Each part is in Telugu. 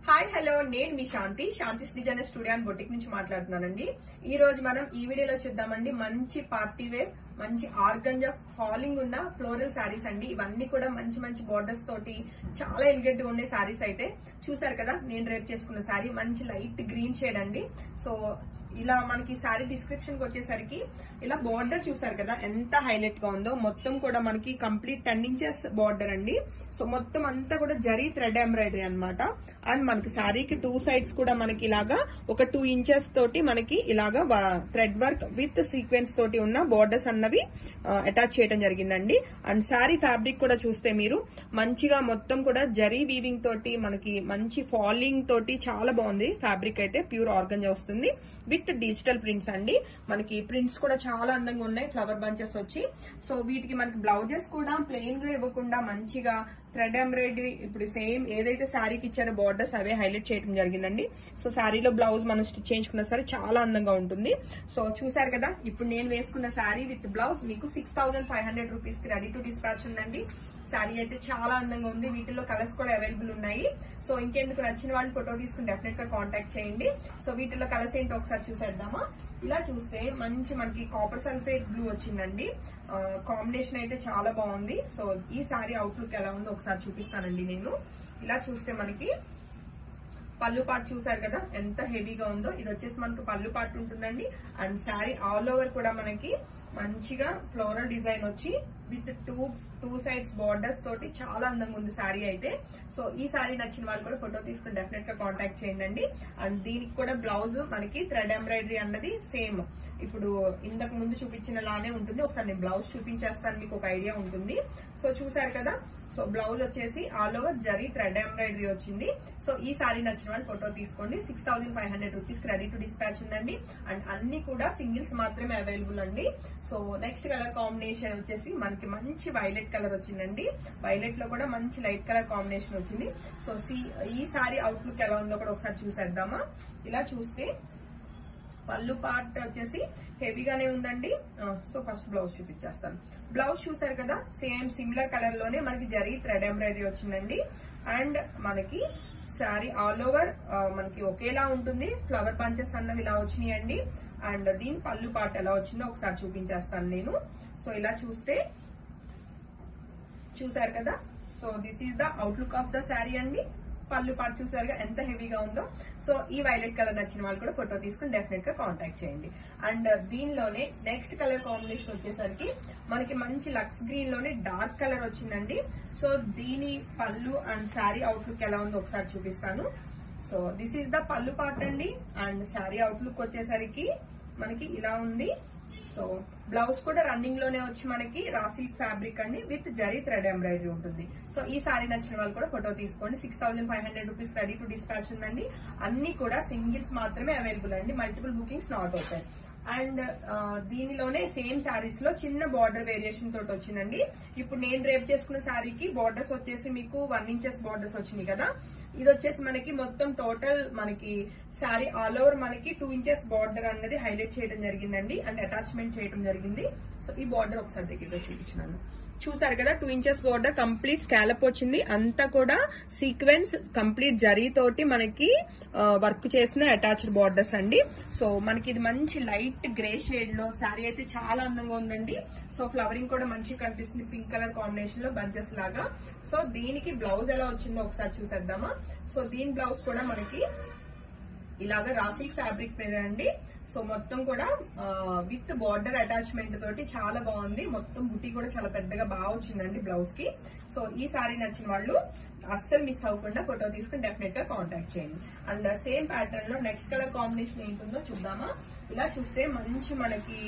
హాయ్ హలో నేను మీ Shanti Shanti designer studio and boutique నుంచి మాట్లాడుతున్నానండి ఈ రోజు మనం ఈ వీడియోలో చూద్దామండి మంచి పార్టీ వేర్ మంచి ఆర్గంజా ఫాలింగ్ ఉన్న ఫ్లోరల్ శారీస్ అండి ఇవన్నీ కూడా మంచి మంచి బార్డర్స్ తోటి చాలా ఎలిగెంట్ గా ఉండే శారీస్ అయితే చూసారు కదా నేను రేప్ చేసుకున్న శారీ మంచి లైట్ గ్రీన్ షేడ్ అండి సో ఇలా మనకి శారీ డిస్క్రిప్షన్ కి వచ్చేసరికి ఇలా బార్డర్ చూసారు కదా ఎంత హైలైట్ గా ఉందో మొత్తం కూడా మనకి కంప్లీట్ టెన్ ఇంచెస్ బార్డర్ అండి సో మొత్తం అంతా కూడా జరీ థ్రెడ్ ఎంబ్రాయిడరీ అన్నమాట అండ్ మనకి శారీకి టూ సైడ్స్ కూడా మనకి ఇలాగా ఒక టూ ఇంచెస్ తోటి మనకి ఇలాగా థ్రెడ్ వర్క్ విత్ సీక్వెన్స్ తోటి ఉన్న బార్డర్స్ అన్నవి అటాచ్ చేయడం జరిగిందండి అండ్ శారీ ఫ్యాబ్రిక్ కూడా చూస్తే మీరు మంచిగా మొత్తం కూడా జరీ వీవింగ్ తోటి మనకి మంచి ఫాలింగ్ తోటి చాలా బాగుంది ఫ్యాబ్రిక్ అయితే ప్యూర్ ఆర్గంజా వస్తుంది విత్ డిజిటల్ ప్రింట్స్ అండి మనకి ప్రింట్స్ కూడా చాలా అందంగా ఉన్నాయి ఫ్లవర్ బంచెస్ వచ్చి సో వీటికి మనకి బ్లౌజెస్ కూడా ప్లెయిన్ గా ఇవ్వకుండా మంచిగా థ్రెడ్ ఎంబ్రాయిడరీ ఇప్పుడు సేమ్ ఏదైతే శారీకి ఇచ్చారో బార్డర్స్ అవే హైలైట్ చేయడం జరిగిందండి సో శారీలో బ్లౌజ్ మనం స్టిచ్ చేయించుకున్న సరే చాలా అందంగా ఉంటుంది సో చూసారు కదా ఇప్పుడు నేను వేసుకున్న శారీ విత్ బ్లౌజ్ మీకు six thousand five hundred rupees కి రెడీ టు డిస్పాచ్ ఉందండి శారీ అయితే చాలా అందంగా ఉంది వీటిలో కలర్స్ కూడా అవైలబుల్ ఉన్నాయి సో ఇంకెందుకు నచ్చిన వాళ్ళు ఫోటో తీసుకుని డెఫినెట్ గా కాంటాక్ట్ చేయండి సో వీటిలో కలర్స్ ఏంటో ఒకసారి చూసేద్దామా ఇలా చూస్తే మంచి మనకి కాపర్ సల్ఫేట్ బ్లూ వచ్చిందండి కాంబినేషన్ అయితే చాలా బాగుంది సో ఈ శారీ అవుట్లుక్ ఎలా ఉందో ఒకసారి చూపిస్తానండి నేను ఇలా చూస్తే మనకి పళ్ళు పాటు చూసారు కదా ఎంత హెవీగా ఉందో ఇది వచ్చేసి మనకు పళ్ళు పాటు ఉంటుందండి అండ్ శారీ ఆల్ ఓవర్ కూడా మనకి మంచిగా ఫ్లోరల్ డిజైన్ వచ్చి with two two sides borders తోటి చాలా అందంగా ఉంది శారీ అయితే సో ఈ శారీ నచ్చిన వాళ్ళు కూడా ఫోటో తీసుకుని డెఫినెట్ గా కాంటాక్ట్ చేయండి అండ్ దీనికి కూడా బ్లౌజ్ మనకి థ్రెడ్ ఎంబ్రాయిడరీ అన్నది సేమ్ ఇప్పుడు ఇంతకు ముందు చూపించిన లానే ఉంటుంది ఒకసారి నేను బ్లౌజ్ చూపించేస్తాను మీకు ఒక ఐడియా ఉంటుంది సో చూసారు కదా సో బ్లౌజ్ వచ్చేసి all over zari thread embroidery వచ్చింది సో ఈ సారీ నచ్చిన వాళ్ళు ఫోటో తీసుకోండి six thousand five hundred rupees ready to dispatch ఉందండి అండ్ అన్ని కూడా సింగిల్స్ మాత్రమే అవైలబుల్ అండి సో నెక్స్ట్ కలర్ కాంబినేషన్ వచ్చేసి మనకి మంచి వైలెట్ కలర్ వచ్చిందండి వైలెట్ లో కూడా మంచి లైట్ కలర్ కాంబినేషన్ వచ్చింది సో ఈ సారీ అవుట్లుక్ ఎలా ఉందో కూడా ఒకసారి చూసేద్దామా ఇలా చూస్తే పళ్ళు పార్ట్ వచ్చేసి హెవీగానే ఉందండి సో ఫస్ట్ బ్లౌజ్ చూపించేస్తాను బ్లౌజ్ చూసారు కదా సేమ్ సిమిలర్ కలర్ లోనే మనకి జరీ థ్రెడ్ ఎంబ్రాయిడరీ వచ్చిందండి అండ్ మనకి శారీ ఆల్ ఓవర్ మనకి ఒకేలా ఉంటుంది ఫ్లవర్ బంచెస్ అన్నవి ఇలా వచ్చినాయండి అండ్ దీని పళ్ళు పార్ట్ ఎలా వచ్చిందో ఒకసారి చూపించేస్తాను నేను సో ఇలా చూస్తే చూసారు కదా so this is the outlook of the sari అండి పళ్ళు పాటు చూసారుగా ఎంత హెవీగా ఉందో సో ఈ వైలెట్ కలర్ నచ్చిన వాళ్ళు కూడా ఫోటో తీసుకుని డెఫినెట్ గా కాంటాక్ట్ చేయండి అండ్ దీనిలోనే నెక్స్ట్ కలర్ కాంబినేషన్ వచ్చేసరికి మనకి మంచి లక్స్ గ్రీన్ లోనే డార్క్ కలర్ వచ్చిందండి సో దీని పళ్ళు అండ్ శారీ అవుట్లుక్ ఎలా ఉందో ఒకసారి చూపిస్తాను so this is the pallu part అండి అండ్ శారీ అవుట్లుక్ వచ్చేసరికి మనకి ఇలా ఉంది సో బ్లౌజ్ కూడా రన్నింగ్ లోనే వచ్చి మనకి రా సిల్క్ ఫ్యాబ్రిక్ అండి విత్ జరీ థ్రెడ్ ఎంబ్రాయిడరీ ఉంటుంది సో ఈ సారీ నచ్చిన వాళ్ళు కూడా ఫోటో తీసుకోండి six thousand five hundred rupees ready to dispatch ఉందండి అన్ని కూడా సింగిల్స్ మాత్రమే అవైలబుల్ అండి మల్టిపుల్ బుకింగ్స్ నాట్ అవుతాయి అండ్ దీనిలోనే సేమ్ శారీస్ లో చిన్న బార్డర్ వేరియేషన్ తోటి వచ్చిందండి ఇప్పుడు నేను రేప్ చేసుకున్న శారీకి బార్డర్స్ వచ్చేసి మీకు వన్ ఇంచెస్ బార్డర్స్ వచ్చినాయి కదా ఇది వచ్చేసి మనకి మొత్తం టోటల్ మనకి శారీ ఆల్ ఓవర్ మనకి టూ ఇంచెస్ బార్డర్ అన్నది హైలైట్ చేయడం జరిగిందండి అండ్ అటాచ్మెంట్ చేయడం జరిగింది సో ఈ బార్డర్ ఒకసారి దగ్గరగా చూపించినాను చూసారు కదా two inches border complete scallop వచ్చింది అంతా కూడా సీక్వెన్స్ కంప్లీట్ జరీ తోటి మనకి వర్క్ చేసిన అటాచ్డ్ బార్డర్స్ అండి సో మనకి ఇది మంచి లైట్ గ్రే షేడ్ లో శారీ అయితే చాలా అందంగా ఉందండి సో ఫ్లవరింగ్ కూడా మంచిగా కనిపిస్తుంది పింక్ కలర్ కాంబినేషన్ లో బంచెస్ లాగా సో దీనికి బ్లౌజ్ ఎలా వచ్చిందో ఒకసారి చూసేద్దామా సో దీని బ్లౌజ్ కూడా మనకి ఇలాగా రాసి ఫ్యాబ్రిక్ మీద అండి సో మొత్తం కూడా విత్ బార్డర్ అటాచ్మెంట్ తోటి చాలా బాగుంది మొత్తం బుట్టి కూడా చాలా పెద్దగా బాగా వచ్చిందండి బ్లౌజ్ కి సో ఈ సారీ నచ్చిన వాళ్ళు అస్సలు మిస్ అవ్వకుండా ఫోటో తీసుకుని డెఫినెట్ గా కాంటాక్ట్ చేయండి అండ్ సేమ్ ప్యాటర్న్ లో నెక్స్ట్ కలర్ కాంబినేషన్ ఏంటుందో చూద్దామా ఇలా చూస్తే మంచి మనకి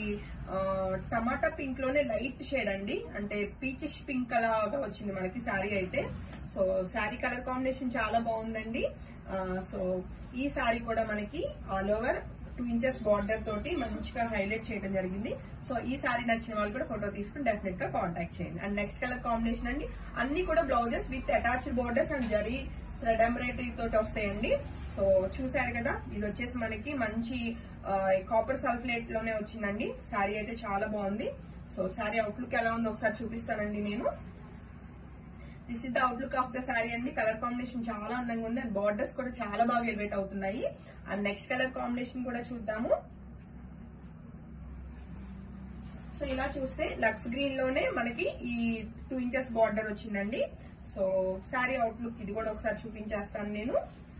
టమాటా పింక్ లోనే లైట్ షేడ్ అండి అంటే పీచిష్ పింక్ లాగా వచ్చింది మనకి శారీ అయితే సో శారీ కలర్ కాంబినేషన్ చాలా బాగుందండి సో ఈ శారీ కూడా మనకి all over two inches border తోటి మంచిగా హైలైట్ చేయడం జరిగింది సో ఈ సారీ నచ్చిన వాళ్ళు కూడా ఫోటో తీసుకుని డెఫినెట్ గా కాంటాక్ట్ చేయండి అండ్ నెక్స్ట్ కలర్ కాంబినేషన్ అండి అన్ని కూడా blouses with attached borders and zari thread embroidery తోటి వస్తాయండి సో చూసారు కదా ఇది వచ్చేసి మనకి మంచి కాపర్ సల్ఫ్లేట్ లోనే వచ్చిందండి శారీ అయితే చాలా బాగుంది సో శారీ అవుట్లుక్ ఎలా ఉందో ఒకసారి చూపిస్తానండి నేను this is the outlook of the sari అండి కలర్ కాంబినేషన్ చాలా అందంగా ఉంది అండ్ బార్డర్స్ కూడా చాలా బాగా ఎలివేట్ అవుతున్నాయి అండ్ నెక్స్ట్ కలర్ కాంబినేషన్ కూడా చూద్దాము సో ఇలా చూస్తే లక్స్ గ్రీన్ లోనే మనకి ఈ టూ ఇంచెస్ బార్డర్ వచ్చిందండి సో శారీ అవుట్లుక్ ఇది కూడా ఒకసారి చూపించేస్తాను నేను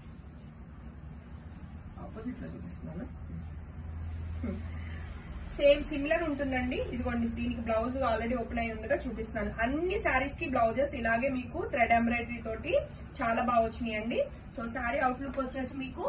ఆపోజిట్ లో చూపిస్తున్నాను సేమ్ సిమిలర్ ఉంటుందండి ఇదిగోండి దీనికి బ్లౌజ్ ఆల్రెడీ ఓపెన్ అయి ఉండగా చూపిస్తున్నాను అన్ని శారీస్ కి బ్లౌజెస్ ఇలాగే మీకు థ్రెడ్ ఎంబ్రాయిడరీ తోటి చాలా బాగా వచ్చినాయండి సో శారీ అవుట్లుక్ వచ్చేసి మీకు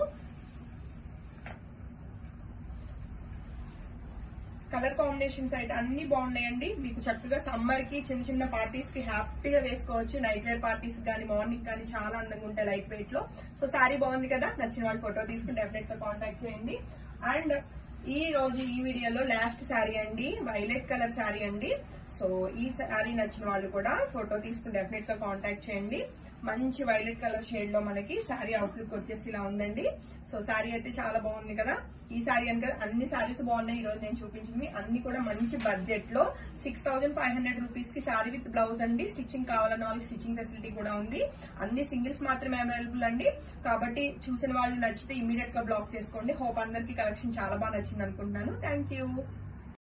కలర్ కాంబినేషన్స్ అయితే అన్ని బాగున్నాయండి మీకు చక్కగా సమ్మర్ కి చిన్న చిన్న పార్టీస్ కి హ్యాపీగా వేసుకోవచ్చు నైట్ వేర్ పార్టీస్ కానీ మార్నింగ్ కానీ చాలా అందంగా ఉంటాయి లైట్ వెయిట్ లో సో శారీ బాగుంది కదా నచ్చిన వాళ్ళు ఫోటో తీసుకుని డెఫినెట్ గా కాంటాక్ట్ చేయండి అండ్ ఈ రోజు ఈ వీడియోలో లాస్ట్ శారీ అండి వైలెట్ కలర్ శారీ అండి సో ఈ శారీ నచ్చిన వాళ్ళు కూడా ఫోటో తీసుకుని డెఫినెట్ గా కాంటాక్ట్ చేయండి మంచి వైలెట్ కలర్ షేడ్ లో మనకి శారీ అవుట్లుక్ వచ్చేసి ఇలా ఉందండి సో శారీ అయితే చాలా బాగుంది కదా ఈ శారీ అని కదా అన్ని శారీస్ బాగున్నాయి ఈ రోజు నేను చూపించింది అన్ని కూడా మంచి బడ్జెట్ లో six thousand five hundred rupees కి శారీ విత్ బ్లౌజ్ అండి స్టిచ్చింగ్ కావాలన్న వాళ్ళకి స్టిచ్చింగ్ ఫెసిలిటీ కూడా ఉంది అన్ని సింగిల్స్ మాత్రమే అవైలబుల్ అండి కాబట్టి చూసిన వాళ్ళు నచ్చితే ఇమీడియట్ గా బ్లాక్ చేసుకోండి హోప్ అందరికి కలెక్షన్ చాలా బాగా నచ్చింది అనుకుంటున్నాను థ్యాంక్ యూ